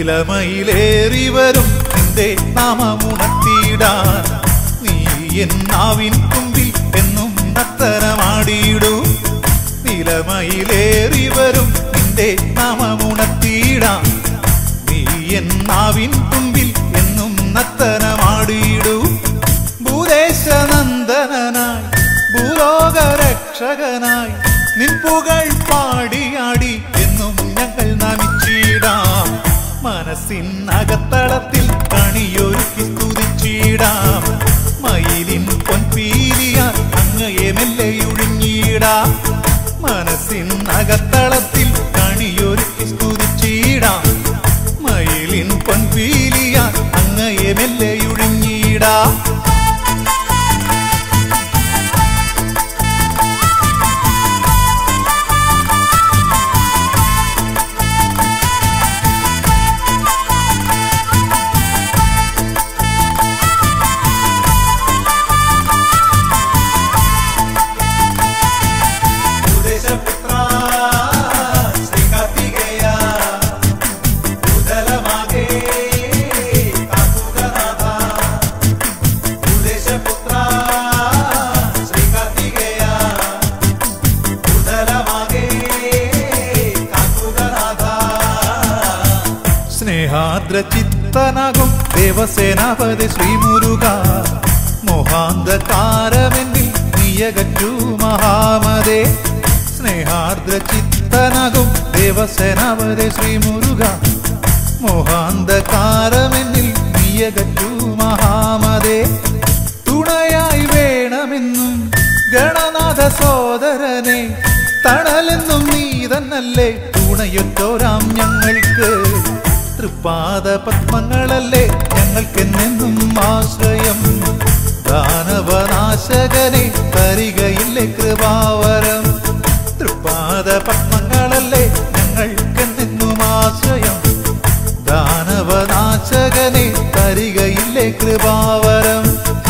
നിലമയിലേറി വരും നിന്റെ നാമമുണർത്തിയിടാൻ നീ എന്നാവിൻ തുമ്പിൽ എന്നും നത്തരമാടിയിടൂ നിലമയിലേറി വരും നിന്റെ നാമമുണർത്തിയിടാൻ നീ എന്നാവിൻ തുമ്പിൽ എന്നും നത്തനമാടിയിടൂ ഭൂദേശനന്ദനായി ഭൂലോകരക്ഷകനായി നിൻ പുകൾ പാടിയാടി എന്നും ഞങ്ങൾ നമിച്ചിടാം മനസ്സിനകത്തളത്തിൽ കണിയൊരുക്കി സ്തുതിച്ചിടാം മയിലിൻ പൊൻപീലിയാൽ അങ്ങയെ മെല്ലെയൊഴിഞ്ഞിടാം മനസ്സിനകത്തളത്തിൽ കണിയൊരുക്കി സ്തുതിച്ചിടാം മയിലിൻ പൊൻപീലിയാൽ അങ്ങയെ മെല്ലെയൊഴിഞ്ഞിടാം സ്നേഹാദ്ര ചിത്തനാകും ദേവസേനാപതി ശ്രീമുരുക മോഹാന്ധകാരമെന്നിൽ നീയകറ്റു മഹാമതേ സ്നേഹാർദ്ര ചിത്തനാകും ദേവസേനാപതി ശ്രീമുരുക മോഹാന്ധകാരമെന്നിൽ നീയകറ്റു മഹാമതേ തുണയായി വേണമെന്നും ഗണനാഥ സോദരനെ തണലെന്നും നീ തന്നല്ലേ തുണയൊറ്റോരാം ഞങ്ങൾക്ക് തൃപ്പാദ പത്മങ്ങളല്ലേ ഞങ്ങൾക്കെന്നെന്നും ആശ്രയം ദാനവനാശകനെ തരികയില്ലേ കൃപാവരം തൃപ്പാദ പത്മങ്ങളല്ലേ ഞങ്ങൾക്കെന്നെന്നും ആശ്രയം ദാനവനാശകനെ തരികയില്ലേ കൃപാവരം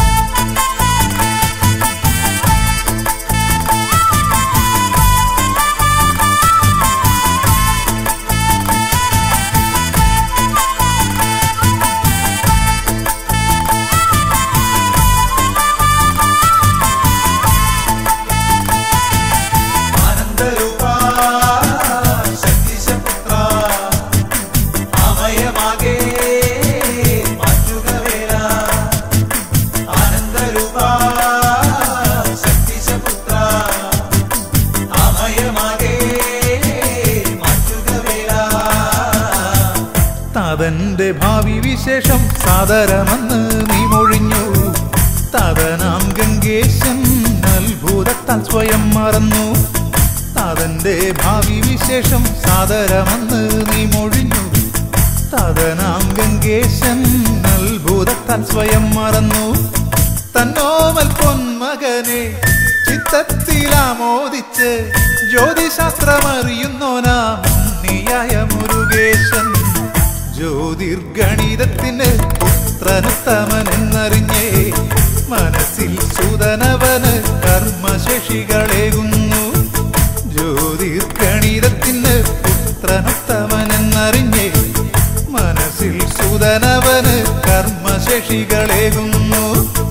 തതന്റെ ഭാവി വിശേഷം സാദരമെന്ന് നീ മൊഴിഞ്ഞു തതനാം ഗംഗേശൻ അത്ഭുതത്താൽ സ്വയം മറന്നു തതന്റെ ഭാവി വിശേഷം സാദരമെന്ന് നീ മൊഴിഞ്ഞു തതനാം ഗംഗേശൻ അത്ഭുതത്താൽ സ്വയം മറന്നു തന്നോമൽ പൊന്മകനെ ചിത്തത്തിലാമോദിച്ച് ജ്യോതിശാസ്ത്രമറിയുന്നോനാം ഉണ്ണിയായ മുരുകേശൻ ജ്യോതിർഗണിതത്തിന് പുത്രനുത്തമനെന്നറിഞ്ഞേ മനസ്സിൽ സുതനവന് കർമ്മശേഷികളേകുന്നു ജ്യോതിർഗണിതത്തിന് പുത്രനുത്തമനെന്നറിഞ്ഞേ മനസ്സിൽ സുതനവന് കർമ്മശേഷികളേകുന്നു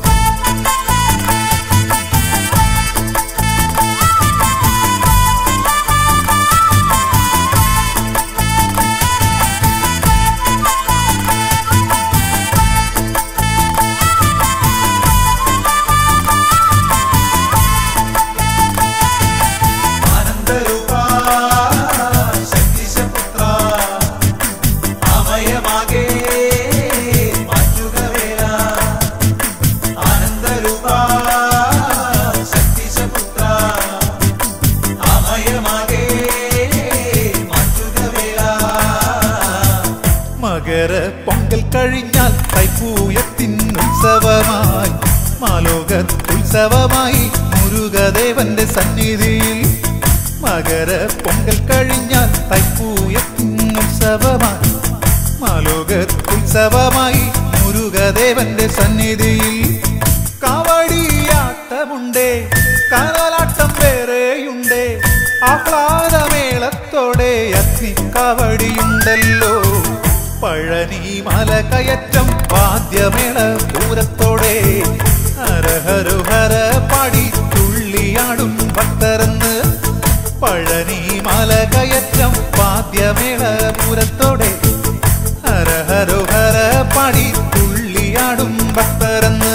മകര പൊങ്കൽ കഴിഞ്ഞാൽ തൈപ്പൂയത്തിൻ ഉത്സവമായി മാലോകത്തുത്സവമായി മുരുകദേവന്റെ സന്നിധിയിൽ മകര പൊങ്കൽ കഴിഞ്ഞാൽ തൈപ്പൂയത്തിൻ ഉത്സവമായി മാലോകത്തുത്സവമായി മുരുകദേവന്റെ സന്നിധിയിൽ കാവടിയാട്ടമുണ്ടേ കാലാട്ടം വേറെയുണ്ടേ ആഹ്ലാദമേളത്തോടെ അഗ്നി കാവടിയുണ്ടല്ലോ പഴനി മല കയറ്റം വാദ്യമേള പൂരത്തോടെ ഹരഹരുഹര പാടി തുള്ളിയാടും ഭക്തരെന്ന് പഴനി മല കയറ്റം വാദ്യമേള പൂരത്തോടെ ഹരഹരുഹര പാടി തുള്ളിയാടും ഭക്തരെന്ന്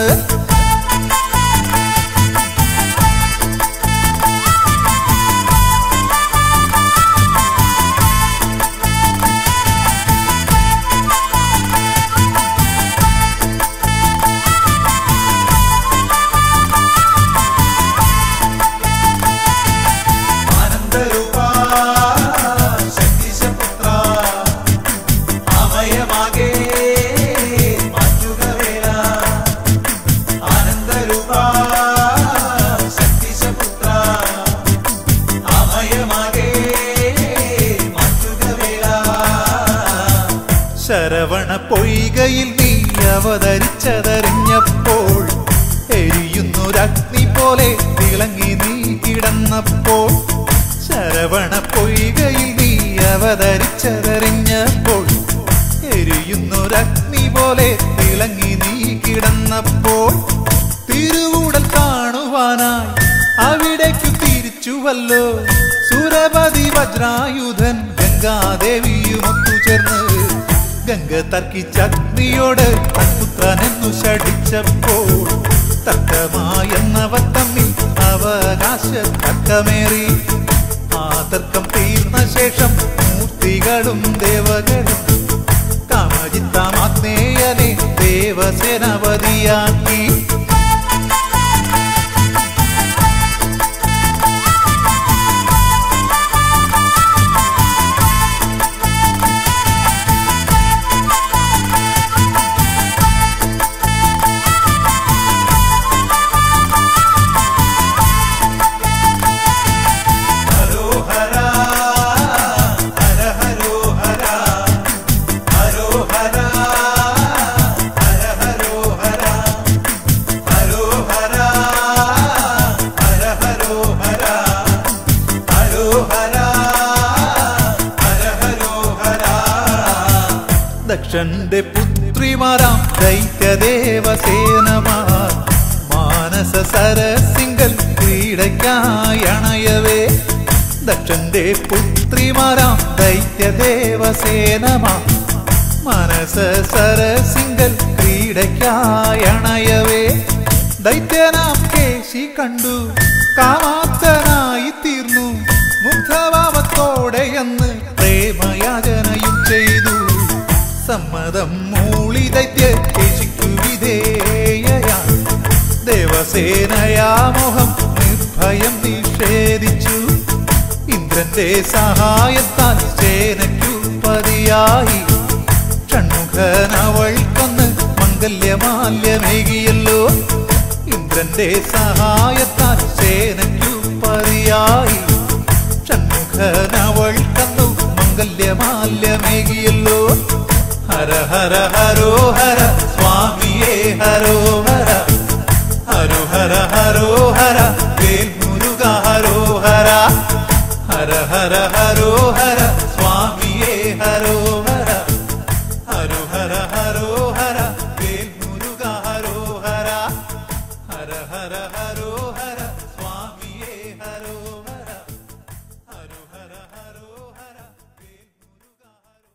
ആനന്ദരൂപാ ശക്തിശപുത്ര അമയമാകെ മാറ്റുക വേല ആനന്ദരൂപാ ശക്തിശപുത്ര അമയമാകെ മാറ്റുക വേല ശരവണ പൊയ്കയിൽ നീ അവതരിച്ചതറിഞ്ഞപ്പോൾ എരിയുന്നൊരഗ്നി പോലെ തിളങ്ങി നീ കിടന്നപ്പോൾ ശരവണ പൊയ്കയിൽ നീ അവതരിച്ചതറിഞ്ഞപ്പോൾ എരിയുന്നൊരഗ്നി പോലെ തിളങ്ങി നീ കിടന്നപ്പോൾ തിരുവുടൽ കാണുവാനായി അവിടേക്കു തിരിച്ചുവല്ലോ സുരപതി വജ്രായുധൻ ഗംഗാദേവിയും ഒത്തുചേർന്ന് ഗംഗ തർക്കിച്ചഗ്നിയോട് അൻപുത്രനെന്നു ശടിച്ചപ്പോൾ തർക്കമായെന്നവർ തമ്മിൽ അവകാശ തർക്കമേറി ആ തർക്കം തീർന്ന ശേഷം മൂർത്തികളും ദേവകളും കാമജിത്താമാഗ്നേയനെ ദേവസേനാപതിയാക്കി ദക്ഷന്റെ പുത്രിമാരാം ദൈത്യദേവസേനമാർ മാനസ സരസിംഗൽ ക്രീഡയ്ക്കായണയവേ ദക്ഷന്റെ പുത്രിമാരാം ദൈത്യദേവസേനമാർ മനസ സരസിംഗൽ ക്രീഡയ്ക്കായണയവേ ദൈത്യനാം കേശി കണ്ടു കാമാത്തനായി തീർന്നു മുഗ്ധഭാവത്തോടെ എന്ന് പ്രേമയാചനയും ചെയ്തു സമ്മതം മൂളി ദൈത്യ കേശിക്കു വിധേയയാ ദേവസേനയാമോഹം നിർഭയം നിഷേധിച്ചു ഇന്ദ്രന്റെ സഹായത്താൽ സേനയ്ക്കു പതിയായി ഷൺമുഖൻ അവൾക്കൊന്ന് മംഗല്യമാല്യമേകിയല്ലോ ഇന്ദ്രന്റെ സഹായത്താൽ സേനയ്ക്കു പതിയായി ഷൺമുഖൻ അവൾക്കന്നു മംഗല്യമാല്യമേകിയല്ലോ ഹര ഹര ഹരോ ഹര സ്വാമിയേ ഹരോ ഹര ഹരോ ഹര ഹരോ ഹര വേൽ മുരുക ഹരോ ഹര ഹര ഹര ഹരോ ഹര സ്വാമിയേ ഹരോ ഹര ഹരോ ഹര ഹരോ ഹര വേൽ മുരുക ഹരോ ഹര ഹര ഹര ഹരോ ഹര സ്വാമിയേ ഹരോ ഹര ഹരോ ഹര ഹരോ ഹര വേൽ മുരുക ഹരോ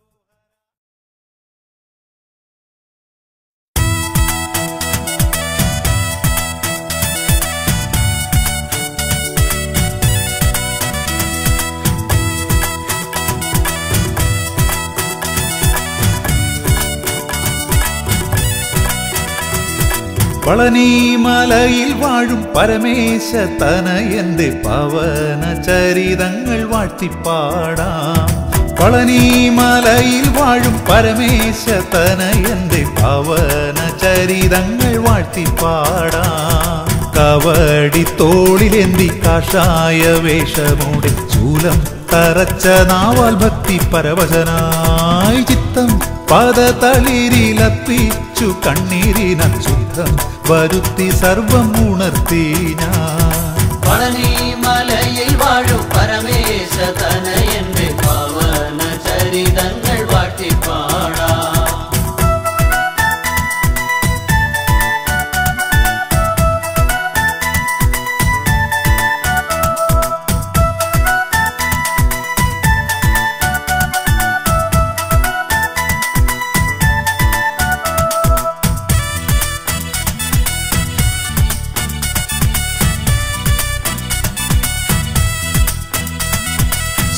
പളനിമലയിൽ വാഴും പരമേശ തനയന്റെ പവന ചരിതങ്ങൾ വാഴ്ത്തിപ്പാടാം പളനിമലയിൽ വാഴും പരമേശ തനയന്റെ പവന ചരിതങ്ങൾ വാഴ്ത്തിപ്പാടാം കവടി തോളിലെന്തി കാഷായ വേഷമൂടെ ചൂലം തറച്ച നാവാൽ ഭക്തി പരവശനായി ചിത്തം പദതളിരിലപ്പിച്ചു കണ്ണീരിനശുദ്ധം വരുത്തി സർവം ഉണർത്തി ഞാൻ പളനിമലയിൽ വാഴും പരമേശ തനയന്റെ പവന ചരിതങ്ങൾ വാട്ടിപ്പാടാ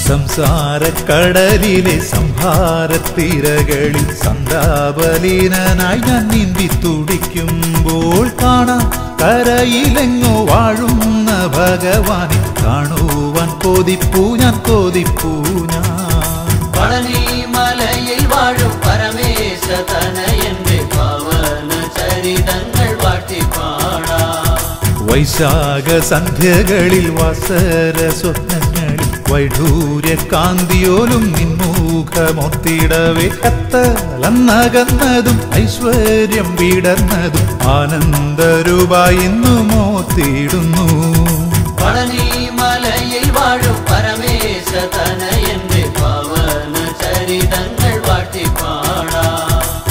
സംസാരക്കടലിലെ സംഹാരത്തിരകളിൽ സന്താപലീനനായി ഞാൻ നീന്തി തുടിക്കുമ്പോൾ കാണാം കരയിലെങ്ങോ വാഴുന്ന ഭഗവാനെ കാണുവാൻ കൊതിപ്പൂ ഞാൻ കൊതിപ്പൂ ഞാൻ പളനി മലയിൽ വാഴും പരമേശ തനയന്റെ പവന ചരിതങ്ങൾ വാട്ടിപ്പാടാം വൈശാഖ സന്ധ്യകളിൽ വസര സ്വപ്നങ്ങളിൽ വൈഢൂര്യ കാന്തിയോലും നിൻമുഖമൊത്തിടവേ കത്തലന്നകന്നതും ഐശ്വര്യം വിടർന്നതും ആനന്ദരൂപായി ഇന്നു മോത്തിയിടുന്നു പളനി മലയിൽ വാഴും പരമേശ തനയന്റെ പവന ചരിതങ്ങൾ വാട്ടിപ്പാടാം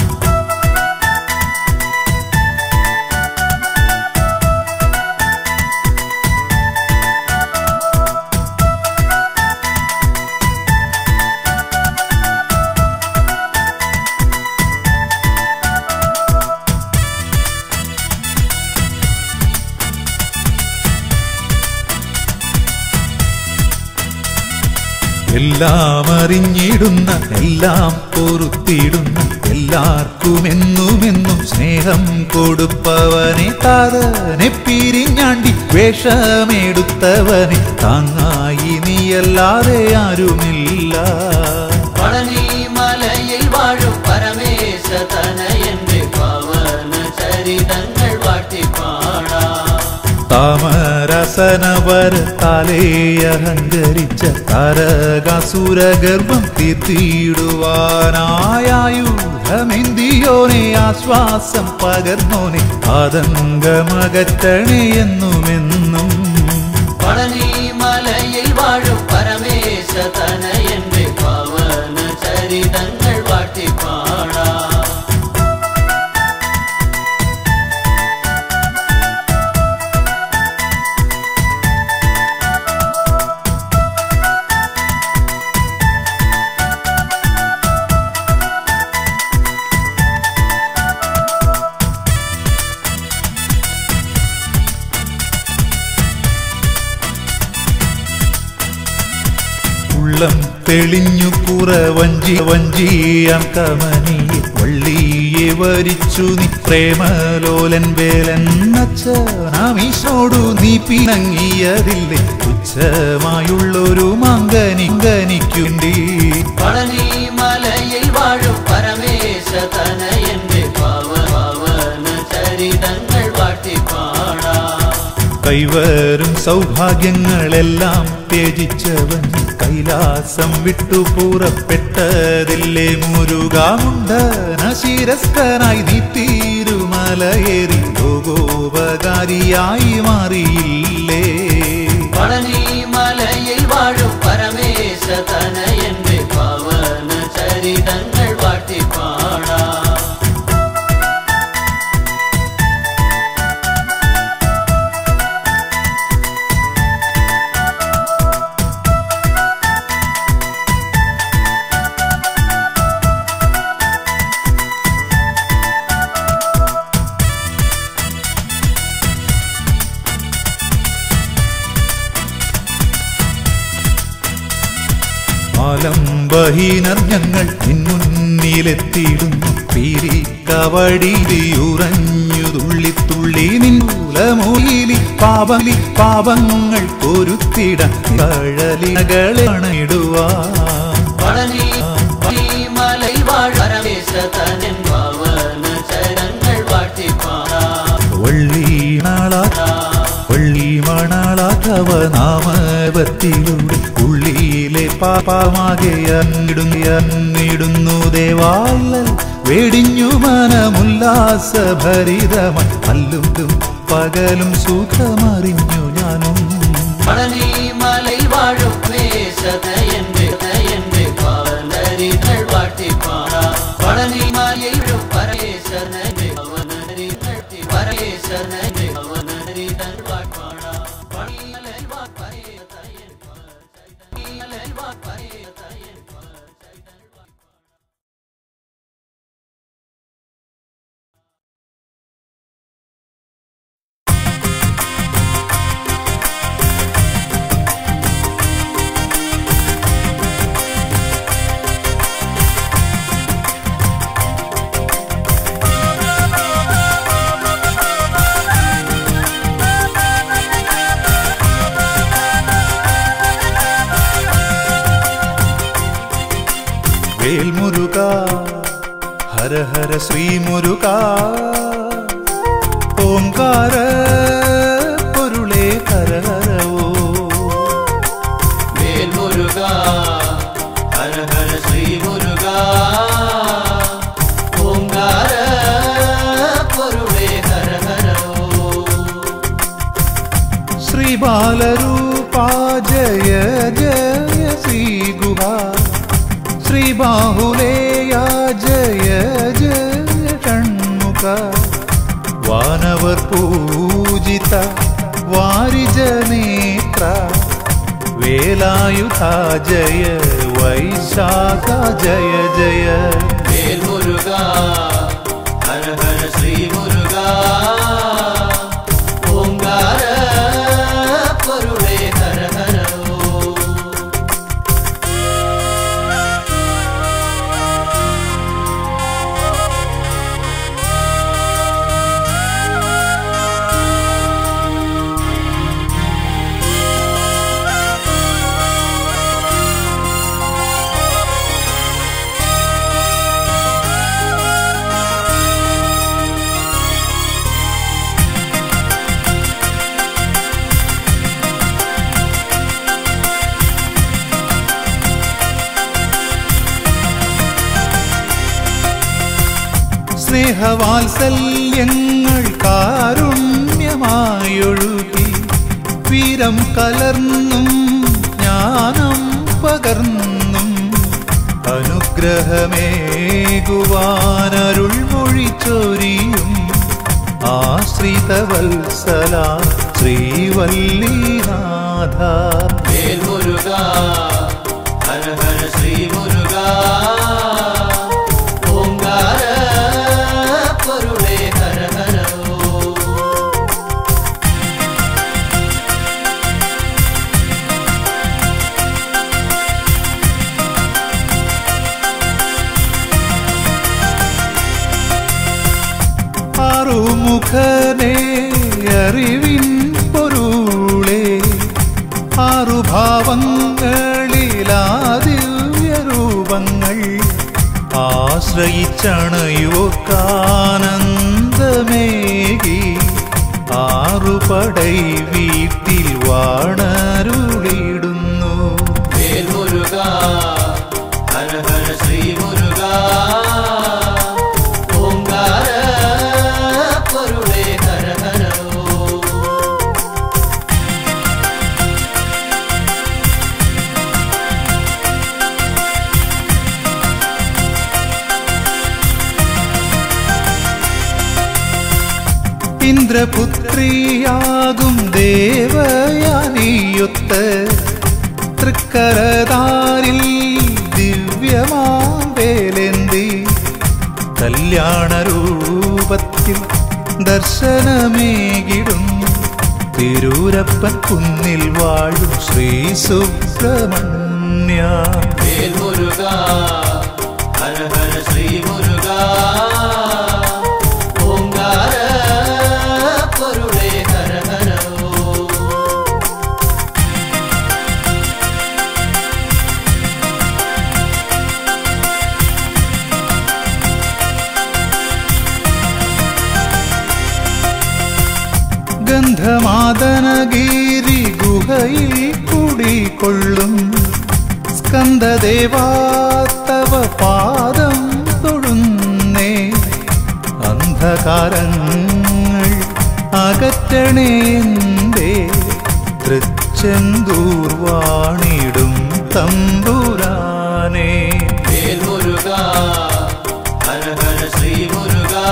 എല്ലാം അറിഞ്ഞിടുന്ന എല്ലാം പൊറുത്തിടുന്ന എല്ലാവർക്കും എന്നുമെന്നും സ്നേഹം കൊടുപ്പവനെ താതനെ പിരിഞ്ഞാണ്ടി വേഷമെടുത്തവനെ താങ്ങായി നീയല്ലാതെ ആരുമില്ല പളനി മലയിൽ വാഴും പരമേശ തനയന്റെ പവന ചരിതങ്ങൾ വാട്ടിപ്പാടാം താമരസനവര തലേയഹങ്കരിച്ച താരകാസുരഗർഭം തീർത്തിയിടുവാനായുധമെന്തിയോനെ ആശ്വാസം പകർന്നോനെ ആതങ്കമകറ്റണേ എന്നുമെന്നും പളനി മലയിൽ വാഴും പരമേശ തനയന്റെ പവന ചരിതങ്ങൾ വാട്ടിപ്പാടാം ഉള്ളം തെളിഞ്ഞു പുറ വഞ്ചി വഞ്ചിയാം കമനിയെ വള്ളിയെ വരിച്ചു നീ പ്രേമലോലൻ വേലൻ അച്ഛനാമീശോടു നീ പിണങ്ങിയതില്ലേ തുച്ഛമായുള്ളൊരു മങ്കനിങ്കനിക്കുണ്ടി പളനി മലയിൽ വാഴും പരമേശ തനയന്റെ പവ- പവന ചരിതങ്ങൾ വാട്ടിപ്പാടാം കൈവരും സൗഭാഗ്യങ്ങളെല്ലാം ത്യജിച്ചവൻ കൈലാസം വിട്ടു പുറപ്പെട്ടതില്ലേ മുരുകാമുണ്ടന ശിരസ്കനായി നീ തീരുമലയേറി ലോകോപകാരിയായി മാറിയില്ലേ പളനി മലയിൽ വാഴും പരമേശ തനയന്റെ പവന ചരിതങ്ങൾ വാട്ടിപ്പാടാം ആലംബഹീനർ ഞങ്ങൾ നിൻമുന്നിലെത്തിയിടുന്നു പീരി കവടിയുറഞ്ഞു തുള്ളി തുള്ളി നിൻമൂലമൂലി പാപലി പാപങ്ങൾ പൊരുത്തിട കഴലികളെ അണയിടുവാ പളനി പളനി മലയിൽ വാഴും പരമേശ തനൻ പവന ചരങ്ങൾ വാട്ടിപ്പാടാം വള്ളീണാളാ വള്ളി മണാളാഥവ നാമവത്തിലൂടെ ഉള്ളിയിലെ പാപമാകെ അന്നിടുന്നു അന്നിടുന്നു ദേവാലൽ വെടിഞ്ഞു മനമുല്ലാസഭരിതമായി അല്ലും പകലും സുഖമറിഞ്ഞു ഞാനും പളനി മലയിൽ വാഴും മേശ തയന്റെ തയന്റെ പവനരികൾ വാട്ടിപ്പാടാം പളനി മലയിൽ വാഴും പരമേശ്വരന്റെ പവനരികൾ പരമേശ്വരന്റെ പവനരികൾ വാട്ടിപ്പാടാം പളനി മലയിൽ വാ പരേ തയൻ പളനി മലയിൽ വാ പരേ തയൻ ും വേൽമുരുക ഹര ഹര ശ്രീമുരുക ഓംകാര പൊരുളേ ഹര ഹരവോ வேல் முருகா ஹர ஹர ஸ்ரீ முருகா ஓங்கார பொருளே ஹர ஹர ശ്രീബാലരൂപാ ജയ ജയ ശ്രീഗുഹാ ശ്രീബാഹുലേയ ജയ ജയ ഷൺമുഖ വാനവർ പൂജിത വാരിജനേത്ര വേലായുധ ജയ വൈശാഖ ജയ ജയ வேல் முருகா ஹர ஹர ஸ்ரீ முருகா ஓங்கார பொருளே ஹர ஹர സ്നേഹവാത്സല്യങ്ങൾ കാരുണ്യമായൊഴുകി വീരം കലർന്നും ജ്ഞാനം പകർന്നും അനുഗ്രഹമേകുവാനരുൾ മൊഴിച്ചൊരിയും ആശ്രിതവത്സല ശ്രീവല്ലിനാഥ வேல் முருகா ஹர ஹர ஸ்ரீ முருகா ஓங்கார பொருளே ஹர ஹர ആറുമുഖനേ അറിവിൻ പൊരുളേ ആറുഭാവങ്ങളിലാദിവ്യരൂപങ്ങൾ ആശ്രയിച്ചണയോക്കാനന്ദമേകി ആറുപടൈ വീട്ടിൽ വാണരുളിടുന്നു வேல் முருகா ஹர ஹர ஸ்ரீ முருகா ஓங்கார பொருளே ஹர ஹர ഇന്ദ്രപുത്രിയാകും ദേവയാനിയൊത്ത് തൃക്കരതാരിൽ ദിവ്യമാവേലെന്തി കല്യാണരൂപത്തിൽ ദർശനമേകിടും തിരൂരപ്പൻ കുന്നിൽ വാഴും ശ്രീ സുബ്രഹ്മണ്യ வேல் முருகா ஹர ஹர ஸ்ரீ முருகா ஓங்கார பொருளே ஹர ஹர ഗന്ധമാദനഗിരി ഗുഹയിൽ കുടികൊള്ളും സ്കന്ദദേവാത്തവ പാദം തൊഴുന്നേ അന്ധകാരങ്ങൾ അകറ്റണേന്തേ തൃച്ചെന്തൂർ വാണിടും തമ്പുരാനേ வேல் முருகா ஹர ஹர ஸ்ரீ முருகா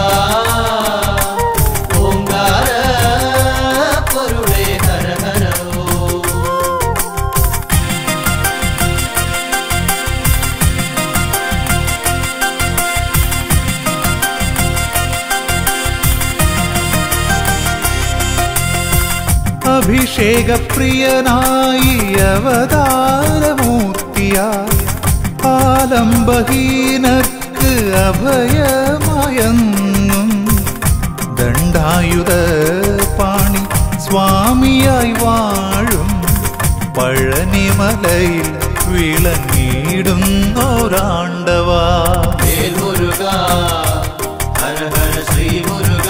ஓங்கார பொருளே ஹர ஹர അഭിഷേകപ്രിയനായി അവതാരമൂർത്തിയായി ആലംബഹീനർക്ക് അഭയമായെന്നും ദണ്ഡായുധ പാണി സ്വാമിയായി വാഴും പഴനിമലയിൽ വിളങ്ങിടുന്നോരാണ്ടവാ വേൽ മുരുക ഹര ഹര ശ്രീ മുരുക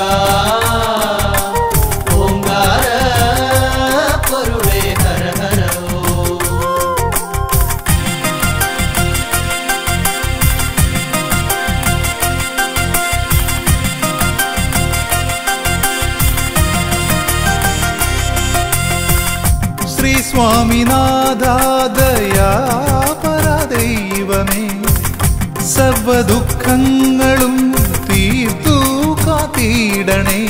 ഓങ്കാര പൊരുളേ ഹര ഹര ഓ ശ്രീ സ്വാമിനാഥാദയാ പരദൈവമേ സർവ ദുഃഖങ്ങളും തീർത്തു കാത്തിടണേ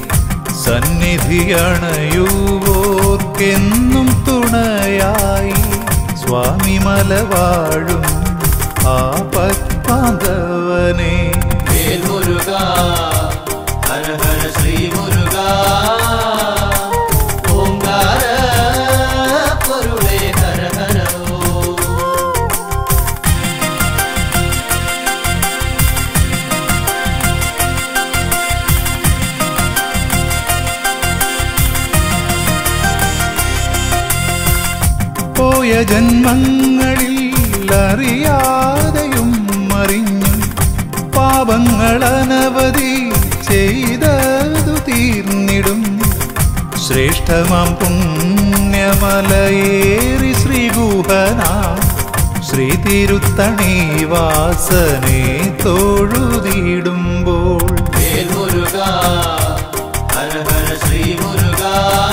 സന്നിധിയണയുവോർക്കെന്നും തുണയായി സ്വാമി മലവാഴും ആപത്പാന്തവനേ വേൽ മുരുക ഹര ഹര ശ്രീ മുരുക ഓങ്കാര പൊരുളേ ഹര ഹര ഓ പോയ ജന്മങ്ങളിൽ അറിയാതെയും അറിഞ്ഞും പാപങ്ങൾ അനവധി ചെയ്തതു തീർന്നിടും ശ്രേഷ്ഠമാം പുണ്യമലയേറി ശ്രീഗുഹന ശ്രീ തിരുത്തണി വാസനെ തൊഴുതിടുമ്പോൾ വേൽ മുരുക ഹര ഹര ശ്രീ മുരുക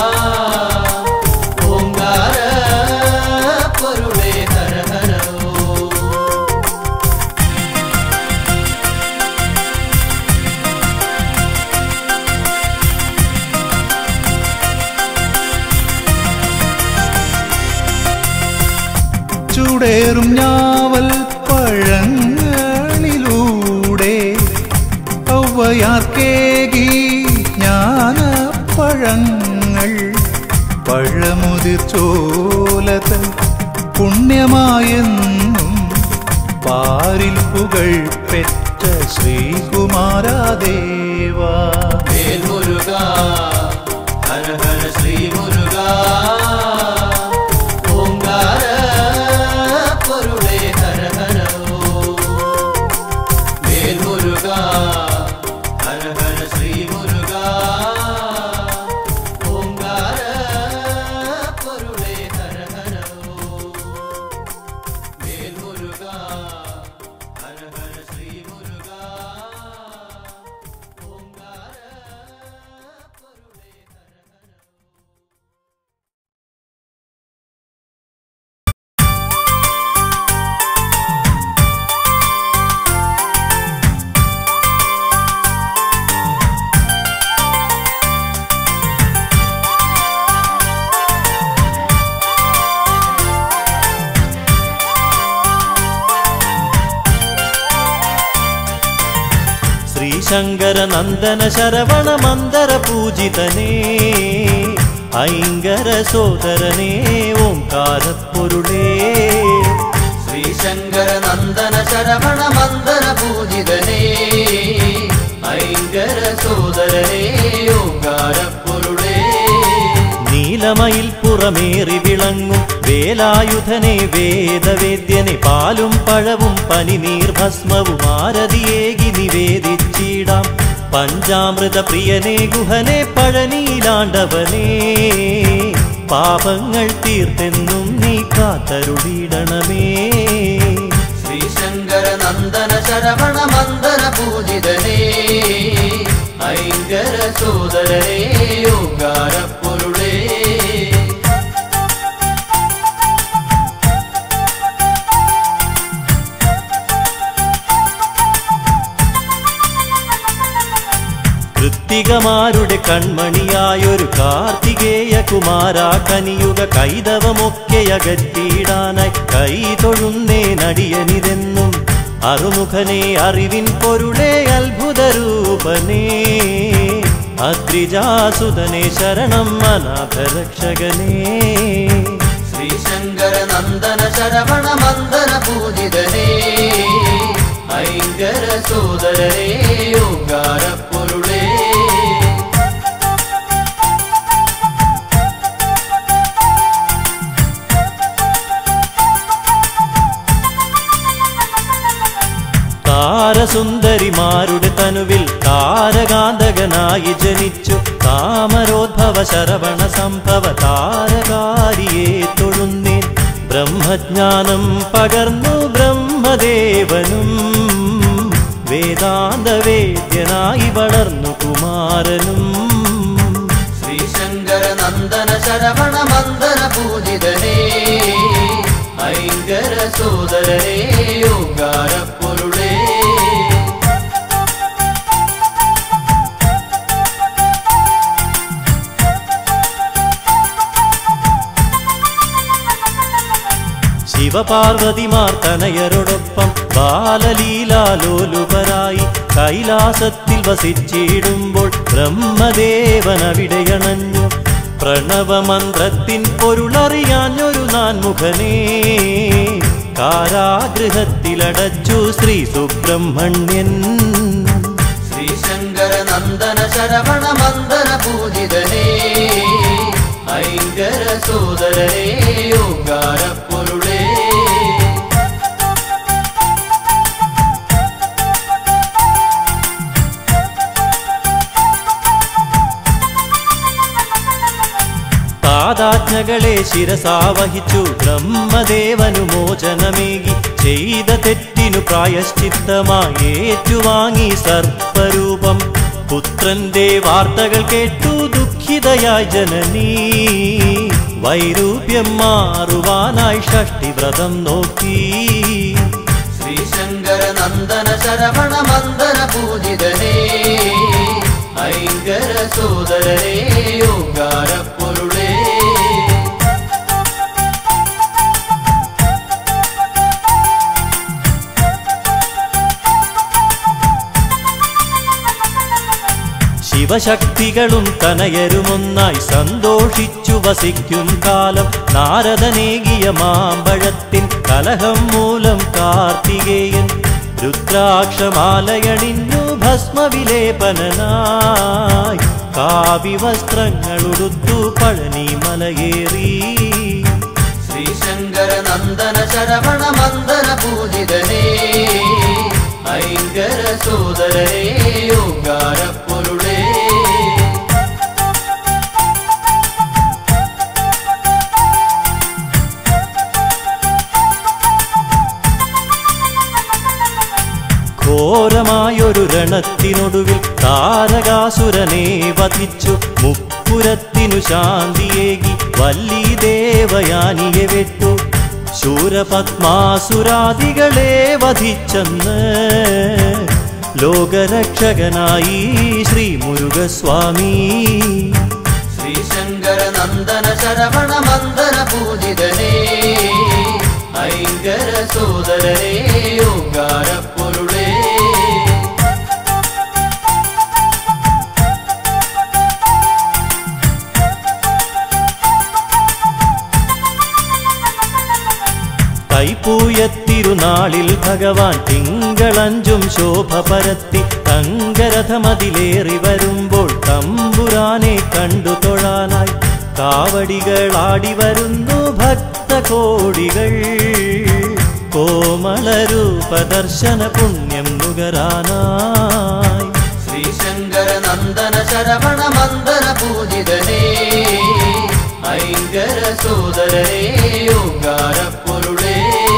ഓങ്കാര പൊരുളേ ഹര ഹര ഓ ചൂടേറും ഞാവൽ പഴങ്ങളിലൂടെ ഔവയാർക്കേകി ജ്ഞാനപ്പഴങ്ങൾ പഴമുതിർ ചോലതൻ പുണ്യമായെന്നും പാരിൽ പുകൾ പെറ്റ ശ്രീകുമാരാദേവ വേൽ മുരുക ഹര ഹര ശ്രീ മുരുക ഓങ്കാര പൊരുളേ ഹര ഹര ഓ വേൽ മുരുക ഹര ഹര ശ്രീ മുരുക ഓങ്കാര പൊരുളേ ഹര ഹര ഓ വേൽ മുരുക ഹര ഹര ശ്രീ മുരുക ഓങ്കാര പൊരുളേ ഹര ഹര ശ്രീശങ്കര നന്ദന ശരവണ മന്ദര പൂജിതനേ ഐങ്കര സോദരനേ ഓംകാരപ്പൊരുളേ ശ്രീശങ്കര നന്ദന ശരവണ മന്ദര പൂജിതനേ ഐങ്കര സോദരനേ ഓങ്കാരപ്പൊരുളേ നീലമയിൽ പുറമേറി വിളങ്ങും വേലായുധനെ വേദവേദ്യനെ പാലും പഴവും പനിനീർ ഭസ്മവും ആരതിയേകി നിവേദിച്ചിടാം പഞ്ചാമൃത പ്രിയനെ ഗുഹനെ പഴനീലാണ്ടവനേ പാപങ്ങൾ തീർത്തെന്നും നീ കാത്തരുളിടണമേ ശ്രീശങ്കര നന്ദന ശരവണ മന്ദര പൂജിതനേ ഐങ്കര സോദരനേ ഓങ്കാരപ്പൊരുളേ കൃത്തികമാരുടെ കൺമണിയായൊരു കാർത്തികേയ കുമാര കനിയുക കൈതവമൊക്കെ അകറ്റിയിടാനായി കൈ തൊഴുന്നേ നടിയനിതെന്നും അറുമുഖനെ അറിവിൻ പൊരുളേ അത്ഭുതരൂപനേ അദ്രിജാസുതനെ ശരണം അനാഥരക്ഷകനേ ശ്രീശങ്കര നന്ദന ശരവണ മന്ദന പൂജിതനേ ഐങ്കര സോദരനേ ഓങ്കാരപ്പൊരുളേ താരസുന്ദരിമാരുടെ തനുവിൽ താരകാന്തകനായി ജനിച്ചു താമരോദ്ഭവ ശരവണ സംഭവ താരകാരിയെ തൊഴുന്നേൻ ബ്രഹ്മജ്ഞാനം പകർന്നു ബ്രഹ്മദേവനും വേദാന്തവേദ്യനായി വളർന്നു കുമാരനും ശ്രീശങ്കര നന്ദന ശരവണ മന്ദന പൂജിതനേ ഐങ്കര സോദരനേ യോകാര പൊരുളേ ശിവപാർവതിമാർ തനയരോടൊപ്പം ബാലലീലാലോലുപരായി കൈലാസത്തിൽ വസിച്ചിടുമ്പോൾ ബ്രഹ്മദേവൻ അവിടെയണഞ്ഞു പ്രണവമന്ത്രത്തിൻ പൊരുളറിയാഞ്ഞൊരു നാൻമുഖനേ കാരാഗൃഹത്തിലടച്ചു ശ്രീ സുബ്രഹ്മണ്യൻ ശ്രീശങ്കര നന്ദന ശരവണ മന്ദന പൂജിതനേ ഐങ്കര സോദരനേ യോകാര പൊരുളേ താതാജ്ഞകളെ ശിരസാവഹിച്ചു ബ്രഹ്മദേവനു മോചനമേകി ചെയ്ത തെറ്റിനു പ്രായശ്ചിത്തമായി ഏറ്റുവാങ്ങി സർപ്പരൂപം പുത്രന്റെ വാർത്തകൾ കേട്ടു ദുഃഖിതയായി ജനനീ വൈരൂപ്യം മാറുവാനായി ഷഷ്ടിവ്രതം നോക്കി ശ്രീശങ്കര നന്ദന ശരവണ മന്ദന പൂജിതനേ ഐങ്കര സോദരനേ യോകാര പൊരുളേ ശിവശക്തികളും തനയരുമൊന്നായി സന്തോഷിച്ചു വസിക്കും കാലം നാരദനേകിയ മാമ്പഴത്തിൻ കലഹം മൂലം കാർത്തികേയൻ രുദ്രാക്ഷമാലയണിഞ്ഞു ഭസ്മവിലേപനായി കാവിവസ്ത്രങ്ങളുടുത്തു പഴനി മലയേറി ശ്രീശങ്കര നന്ദന ശരവണ മന്ദന പൂജിതനേ ഐങ്കര സോദരനേ യോകാര പൊരുളേ ഘോരമായൊരു രണത്തിനൊടുവിൽ താരകാസുരനെ വധിച്ചു മുപ്പുരത്തിനു ശാന്തിയേകി വല്ലി ദേവയാനിയെ വെട്ടു ശൂരപത്മാസുരാദികളെ വധിച്ചെന്ന് ലോകരക്ഷകനായി ശ്രീ മുരുകസ്വാമി ശ്രീശങ്കര നന്ദന ശരവണ മന്ദന പൂജിതനേ ഐങ്കര സോദരനേ യോകാര പൊരുളേ തൈപ്പൂയത്തിരുനാളിൽ ഭഗവാൻ തിങ്കളഞ്ചും ശോഭ പരത്തി തങ്കരഥമതിലേറി വരുമ്പോൾ തമ്പുരാനെ കണ്ടു തൊഴാനായി കാവടികളാടി വരുന്നു ഭക്തകോടികൾ കോമളരൂപദർശന പുണ്യം നുകരാനായി ശ്രീശങ്കര നന്ദന ശരവണ മന്ദന പൂജിതനേ ഐങ്കര സോദരനേ യോകാര പൊരുളേ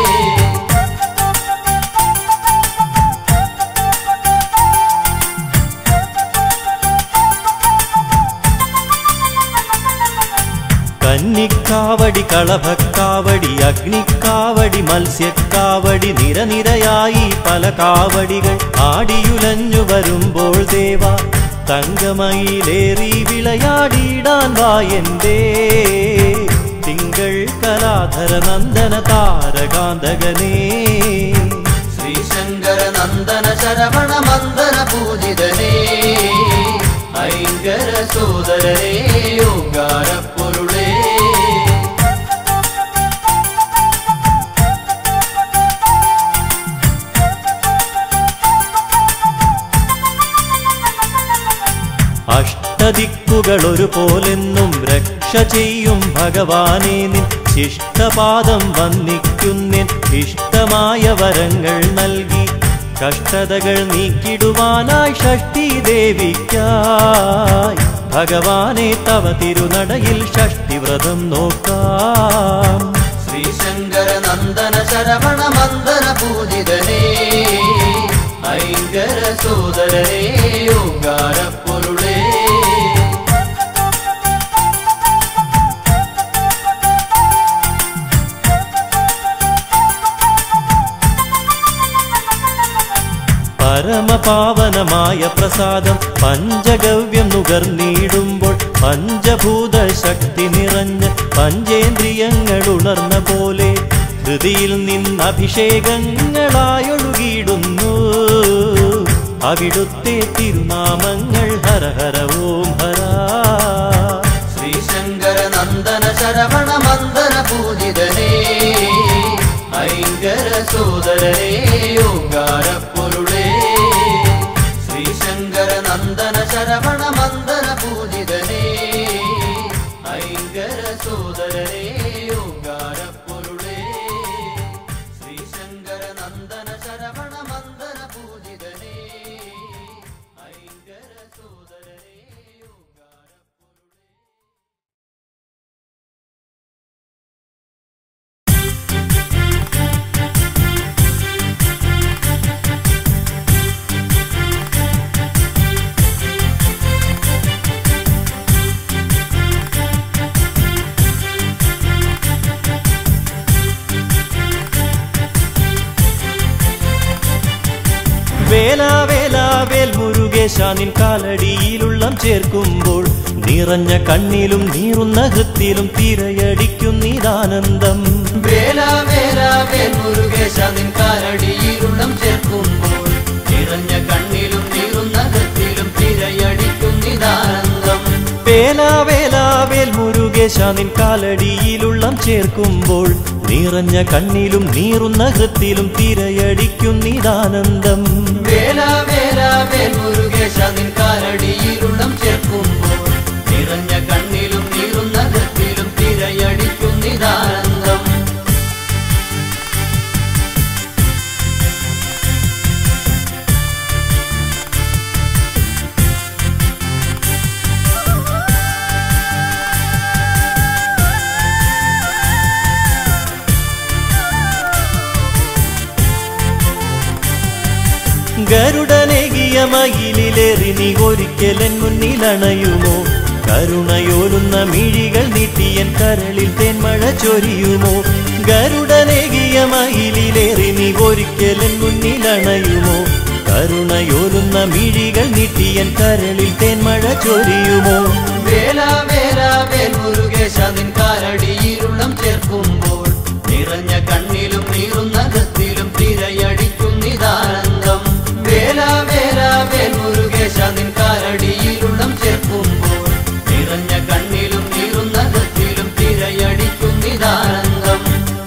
കന്നിക്കാവടി കളഭക്കാവടി അഗ്നിക്കാവടി മത്സ്യക്കാവടി നിരനിരയായി പല കാവടികൾ ആടിയുലഞ്ഞു വരുമ്പോൾ ദേവ തങ്കമയിലേറി വിളയാടിയിടാൻ വായന്തേ തിങ്കൾ കലാധര നന്ദന താരകാന്തകനേ ശ്രീശങ്കര നന്ദന ശരവണ മന്ദന പൂജിതനേ ഐങ്കര സോദരനേ യോകാര പൊരുളേ അഷ്ടദിക്കുകൾ ഒരുപോലെന്നും രക്ഷ ചെയ്യും ഭഗവാനെ നിൻ ശിഷ്ടപാദം വന്ദിക്കുന്നിൻ ഇഷ്ടമായ വരങ്ങൾ നൽകി കഷ്ടതകൾ നീക്കിടുവാനായി ഷഷ്ടി ദേവിക്കായി ഭഗവാനെ തവ തിരുനടയിൽ ഷഷ്ടിവ്രതം നോക്കാം ശ്രീശങ്കര നന്ദന ശരവണ മന്ദന പൂജിതനേ ഐങ്കര സോദരനേ ഓങ്കാര പൊരുളേ പരമപാവനമായ പ്രസാദം പഞ്ചഗവ്യം നുകർന്നിടുമ്പോൾ പഞ്ചഭൂത ശക്തി നിറഞ്ഞ് പഞ്ചേന്ദ്രിയങ്ങൾ ഉണർന്ന പോലെ ഹൃതിയിൽ നിന്നഭിഷേകങ്ങളായൊഴുകിയിടുന്നു അവിടുത്തെ തിരുനാമങ്ങൾ ഹര ഹര ഓം ഹര ശ്രീശങ്കര നന്ദന ശരവണ മന്ദന പൂജിതനേ ഐങ്കര സോദരനേ ഓങ്കാര പൊരുളേ ശ്രീശങ്കര നന്ദന ശരവണ മന്ദന പൂജിതനേ ഐങ്കര സോദരനേ ഓങ്കാര പൊരുളേ ശ്രീശങ്കര നന്ദന ശരവണ മന്ദന പൂജിതനേ ഐങ്കര സോദരനേ ഓങ്കാര പൊരുളേ വേല വേല വേൽ മുരുകേശ നിൻ കാലടിയിലുള്ളം ചേർക്കുമ്പോൾ നിറഞ്ഞ കണ്ണിലും നീറുന്ന ഹൃത്തിലും തിരയടിക്കുന്നീതാനന്ദം വേല വേല വേൽ മുരുകേശ നിൻ കാലടിയിലുള്ളം ചേർക്കുമ്പോൾ നിറഞ്ഞ കണ്ണിലും നീറുന്ന കത്തിലും തിരയടിക്കുന്നിതാനന്ദം വേല വേല വേൽ മുരുകേശ നിൻ കാലടിയിലുള്ളം ചേർക്കുമ്പോൾ നിറഞ്ഞ കണ്ണിലും നീറുന്ന ഹൃത്തിലും തിരയടിക്കുന്നീതാനന്ദം വേല വേല വേൽ മുരുകേശ നിൻ കാലടിയിലുള്ളം ചേർക്കുമ്പോൾ നിറഞ്ഞ കണ്ണിലും നീറുന്ന കത്തിലും തിരയടിക്കുന്നിതാനന്ദം ഗരുഡനേകിയ മയിലിലേറി നീ ഒരിക്കലൻ മുന്നിലണയുമോ കരുണയോലുന്ന മിഴികൾ നീട്ടിയൻ കരളിൽ തേന്മഴ ചൊരിയുമോ ഗരുഡനേകിയ മയിലിലേറി നീ ഒരിക്കലൻ മുന്നിലണയുമോ കരുണയോലുന്ന മിഴികൾ നീട്ടിയൻ കരളിൽ തേന്മഴ ചൊരിയുമോ വേല വേല വേൽ മുരുകേശ നിൻ കാലടിയിലുള്ളം ചേർക്കുമ്പോൾ നിറഞ്ഞ കണ്ണിലും നീറുന്ന കത്തിലും തിരയടിക്കുന്നിതാനന്ദം വേല വേല വേൽ മുരുകേശ നിൻ കാലടിയിലുള്ളം ചേർക്കുമ്പോൾ നിറഞ്ഞ കണ്ണിലും നീറുന്ന കത്തിലും തിരയടിക്കുന്നിതാനന്ദം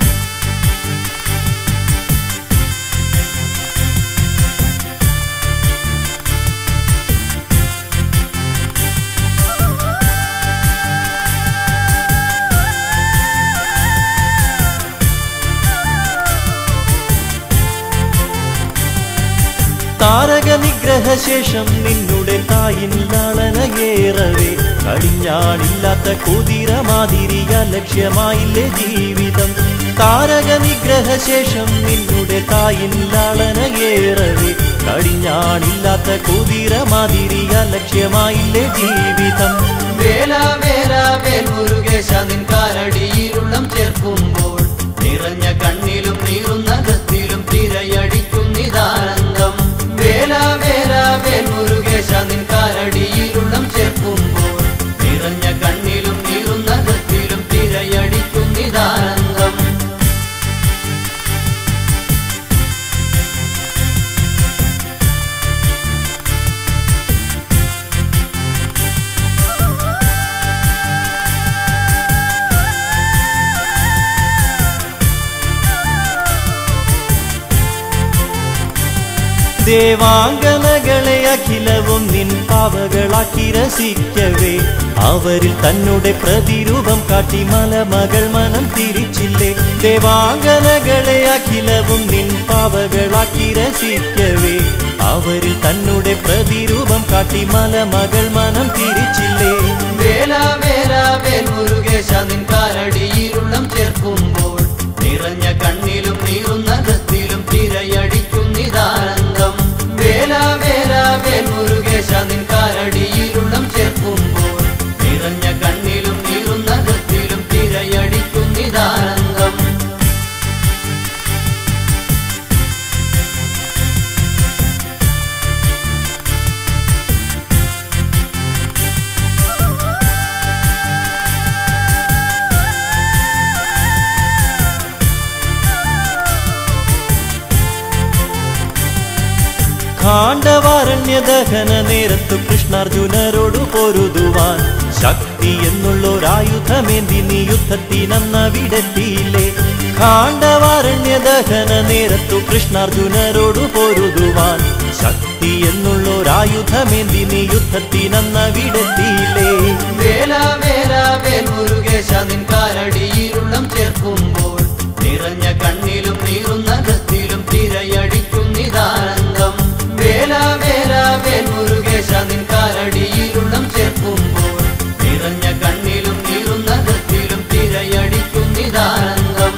താരക നിഗ്രഹശേഷം നിന്നുടെ തായിൻ ലാളനയേറവേ കടിഞ്ഞാണില്ലാത്ത കുതിര മാതിരിയ ലക്ഷ്യമായില്ലേ ജീവിതം താരക നിഗ്രഹശേഷം നിന്നുടെ തായിൻ ലാളനയേറവേ കടിഞ്ഞാണില്ലാത്ത കുതിര മാതിരിയ ലക്ഷ്യമായില്ലേ ജീവിതം വേല വേല വേൽ മുരുകേശ നിൻ കാലടിയിലുള്ളം ചേർക്കുമ്പോൾ നിറഞ്ഞ കണ്ണിലും നീറുന്ന കത്തിലും തിരയടിക്കുന്നിതാനന്ദം വേല വേല വേൽ മുരുകേശ നിൻ കാലടിയിലുള്ളം ചേർക്കുമ്പോൾ നിറഞ്ഞ കണ്ണിലും നീറുന്ന കത്തിലും തിരയടിക്കുന്നിതാനന്ദം ദേവാംഗനകളെ അഖിലവും നിൻ പാവകളാക്കി രസിക്കവേ അവരിൽ തന്നെ പ്രതിരൂപം കാട്ടി മലമകൾ മനം തിരിച്ചില്ലേ ദേവാംഗനകളെ അഖിലവും നിൻ പാവകളാക്കി രസിക്കവേ അവരിൽ തന്നെ പ്രതിരൂപം കാട്ടി മലമകൾ മനം തിരിച്ചില്ലേ വേല വേല വേൽ മുരുകേശ നിൻ കാലടിയിലുള്ളം ചേർക്കുമ്പോൾ നിറഞ്ഞ കണ്ണിലും നീറുന്ന കത്തിലും തിരയടിക്കുന്നിതാനന്ദം വേല വേല വേൽ മുരുകേശ നിൻ കാലടിയിലുള്ളം ചേർക്കുമ്പോൾ നിറഞ്ഞ കണ്ണിലും നീറുന്ന കത്തിലും തിരയടിക്കുന്നിതാനന്ദം കാണ്ഡവാരണ്യ ദഹന നേരത്തു കൃഷ്ണാർജുനരോടു പൊരുതുവാൻ ശക്തി എന്നുള്ളൊരായുധമേന്തി നീ യുദ്ധത്തിനന്നവിടെത്തിയില്ലേ കാണ്ഡവാരണ്യ ദഹന നേരത്തു കൃഷ്ണാർജുനരോടു പൊരുതുവാൻ ശക്തി എന്നുള്ളൊരായുധമേന്തി നീ യുദ്ധത്തിനന്നവിടെത്തിയില്ലേ വേല വേല വേൽ മുരുകേശ നിൻ കാലടിയിലുള്ളം ചേർക്കുമ്പോൾ നിറഞ്ഞ കണ്ണിലും നീറുന്ന കത്തിലും തിരയടിക്കുന്നിതാനന്ദം വേല വേല വേൽ മുരുകേശ നിൻ കാലടിയിലുള്ളം ചേർക്കുമ്പോൾ നിറഞ്ഞ കണ്ണിലും നീറുന്ന കത്തിലും തിരയടിക്കുന്നിതാനന്ദം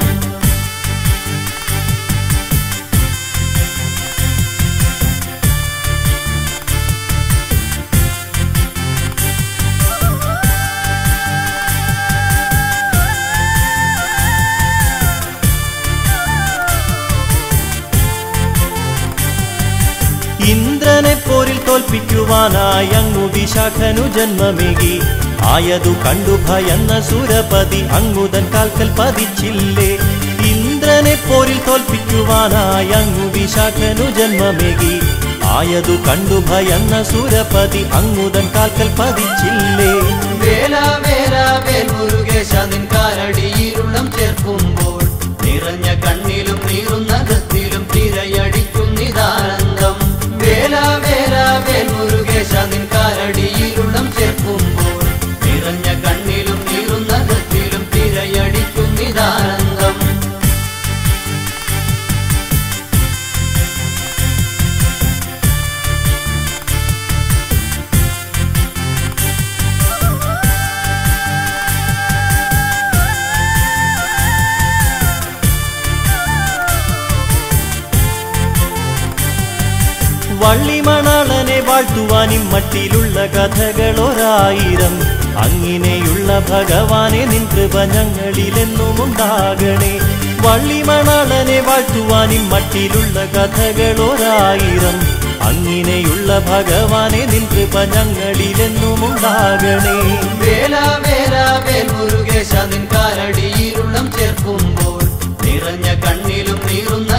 ഇന്ദ്രനെ പോരിൽ തോൽപ്പിക്കുവാനായി അങ്ങു വിശാഖനു ജന്മമേകി ആയതു കണ്ടു ഭയന്ന സുരപതി അങ്ങുതൻ കാൽക്കൽ പതിച്ചില്ലേ ഇന്ദ്രനെ പോരിൽ തോൽപ്പിക്കുവാനായി അങ്ങു വിശാഖനു ജന്മമേകി ആയതു കണ്ടു ഭയന്ന സുരപതി അങ്ങുതൻ കാൽക്കൽ പതിച്ചില്ലേ വേല വേല വേൽ മുരുകേശ നിൻ കാലടിയിലുള്ളം ചേർക്കുമ്പോൾ നിറഞ്ഞ കണ്ണിലും നീറുന്ന കത്തിലും തിരയടിക്കുന്നിതാനന്ദം വേല വേല വേൽ മുരുകേശ നിൻ കാലടിയിലുള്ളം ചേർക്കുമ്പോൾ നിറഞ്ഞ കണ്ണിലും നീറുന്ന കത്തിലും തിരയടിക്കുന്നിതാനന്ദം വള്ളിമണാളനെ വാഴ്ത്തുവാൻ ഇമ്മട്ടിലുള്ള കഥകളൊരായിരം അങ്ങിനെയുള്ള ഭഗവാനെ നിൻ കൃപ ഞങ്ങളിലെന്നും ഉണ്ടാകണേ വള്ളിമണാളനെ വാഴ്ത്തുവാൻ ഇമ്മട്ടിലുള്ള കഥകളൊരായിരം അങ്ങിനെയുള്ള ഭഗവാനെ നിൻ കൃപ ഞങ്ങളിലെന്നും ഉണ്ടാകണേ വേല വേല വേൽ മുരുകേശ നിൻ കാലടിയിലുള്ളം ചേർക്കുമ്പോൾ നിറഞ്ഞ കണ്ണിലും നീറുന്ന